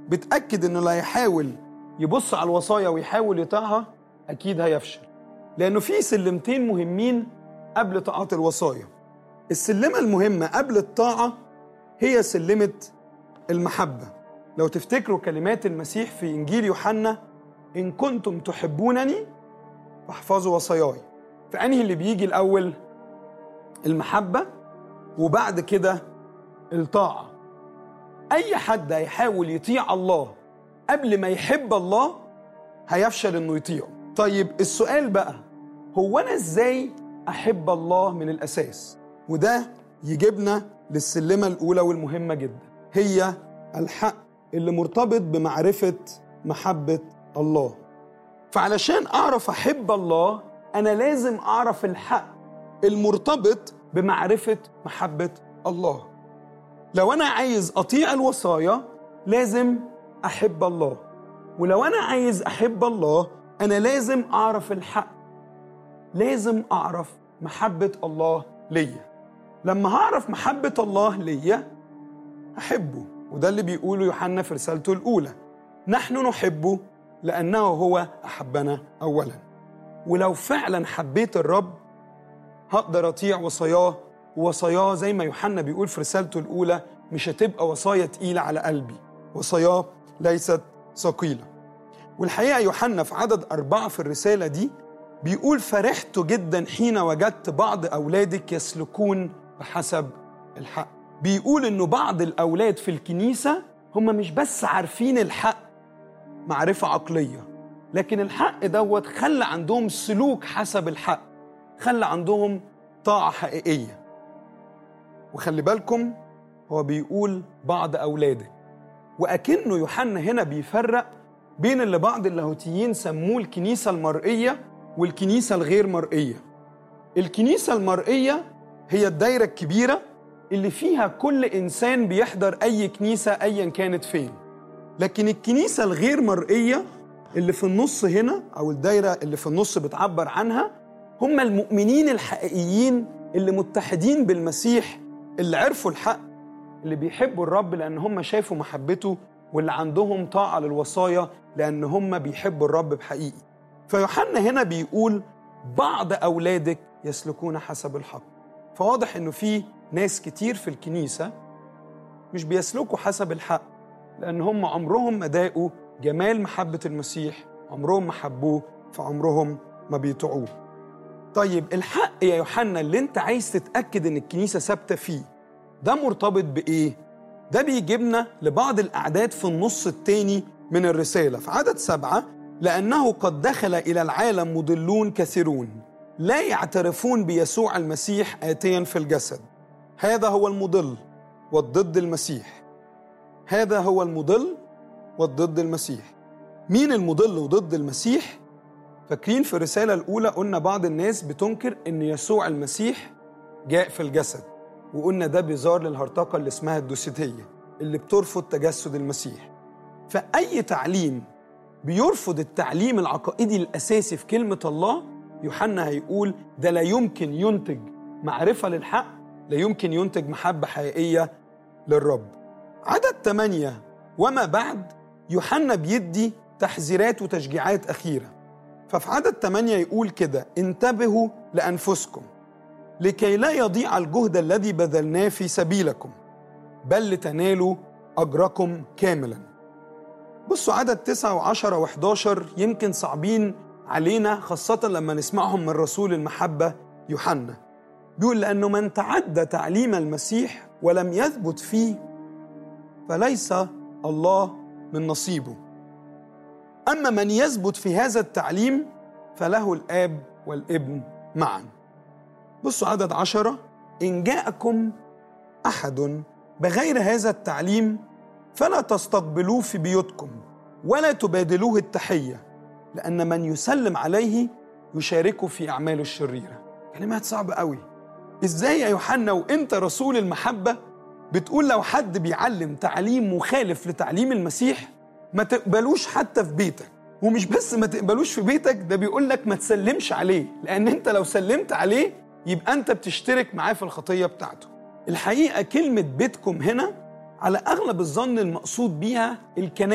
بتأكد إنه لا يحاول يبص على الوصايا ويحاول يطيعها أكيد هيفشل لأنه في سلمتين مهمين قبل طاعة الوصايا السلمة المهمة قبل الطاعة هي سلمة المحبة لو تفتكروا كلمات المسيح في إنجيل يوحنا إن كنتم تحبونني فاحفظوا وصاياي فأنهي اللي بيجي الأول المحبة وبعد كده الطاعة أي حد هيحاول يطيع الله قبل ما يحب الله هيفشل إنه يطيعه طيب السؤال بقى هو أنا إزاي أحب الله من الأساس وده يجيبنا للسلمة الأولى والمهمة جدا هي الحق اللي مرتبط بمعرفة محبة الله فعلشان أعرف أحب الله أنا لازم أعرف الحق المرتبط بمعرفة محبة الله لو أنا عايز أطيع الوصايا لازم أحب الله ولو أنا عايز أحب الله أنا لازم أعرف الحق لازم أعرف محبة الله ليا لما هعرف محبة الله ليا أحبه وده اللي بيقوله يوحنا في رسالته الأولى نحن نحبه لأنه هو أحبنا أولا ولو فعلا حبيت الرب هقدر أطيع وصاياه ووصاياه زي ما يوحنا بيقول في رسالته الأولى مش هتبقى وصايا تقيلة على قلبي وصاياه ليست ثقيلة والحقيقة يوحنا في عدد أربعة في الرسالة دي بيقول فرحت جدا حين وجدت بعض أولادك يسلكون بحسب الحق بيقول إنه بعض الأولاد في الكنيسة هم مش بس عارفين الحق معرفة عقلية لكن الحق دوت خلى عندهم سلوك حسب الحق خلى عندهم طاعة حقيقية وخلي بالكم هو بيقول بعض أولاده وأكنه يوحنا هنا بيفرق بين اللي بعض اللاهوتيين سموه الكنيسة المرئية والكنيسة الغير مرئية الكنيسة المرئية هي الدايرة الكبيرة اللي فيها كل إنسان بيحضر أي كنيسة أيا كانت فين لكن الكنيسة الغير مرئية اللي في النص هنا أو الدايرة اللي في النص بتعبر عنها هم المؤمنين الحقيقيين اللي متحدين بالمسيح اللي عرفوا الحق اللي بيحبوا الرب لأن هم شافوا محبته واللي عندهم طاعة للوصايا لأن هم بيحبوا الرب بحقيقي فيوحنا هنا بيقول بعض أولادك يسلكون حسب الحق فواضح إنه في ناس كتير في الكنيسة مش بيسلكوا حسب الحق لأن هم عمرهم ما داقوا جمال محبة المسيح عمرهم ما حبوه فعمرهم ما بيطيعوه طيب الحق يا يوحنا اللي انت عايز تتأكد ان الكنيسة ثابتة فيه ده مرتبط بإيه؟ ده بيجيبنا لبعض الأعداد في النص التاني من الرسالة في عدد سبعة لأنه قد دخل إلى العالم مضلون كثيرون لا يعترفون بيسوع المسيح آتيا في الجسد هذا هو المضل والضد المسيح هذا هو المضل والضد المسيح مين المضل وضد المسيح؟ فاكرين في الرسالة الأولى قلنا بعض الناس بتنكر إن يسوع المسيح جاء في الجسد وقلنا ده بيظهر للهرطقة اللي اسمها الدوسيتية اللي بترفض تجسد المسيح فأي تعليم بيرفض التعليم العقائدي الأساسي في كلمة الله يوحنا هيقول ده لا يمكن ينتج معرفة للحق لا يمكن ينتج محبة حقيقية للرب عدد ثمانية وما بعد يوحنا بيدي تحذيرات وتشجيعات أخيرة ففي عدد ثمانية يقول كده انتبهوا لأنفسكم لكي لا يضيع الجهد الذي بذلناه في سبيلكم بل لتنالوا أجركم كاملا بصوا عدد تسعة وعشرة وحداشر يمكن صعبين علينا خاصة لما نسمعهم من رسول المحبة يوحنا بيقول لأنه من تعدى تعليم المسيح ولم يثبت فيه فليس الله من نصيبه أما من يثبت في هذا التعليم فله الآب والابن معا بصوا عدد عشرة إن جاءكم أحد بغير هذا التعليم فلا تستقبلوه في بيوتكم ولا تبادلوه التحية لأن من يسلم عليه يشاركه في أعماله الشريرة كلمات صعبة قوي إزاي يا يوحنا وإنت رسول المحبة بتقول لو حد بيعلم تعليم مخالف لتعليم المسيح ما تقبلوش حتى في بيتك ومش بس ما تقبلوش في بيتك ده بيقول لك ما تسلمش عليه لأن أنت لو سلمت عليه يبقى أنت بتشترك معاه في الخطية بتاعته الحقيقة كلمة بيتكم هنا على أغلب الظن المقصود بيها الكنائس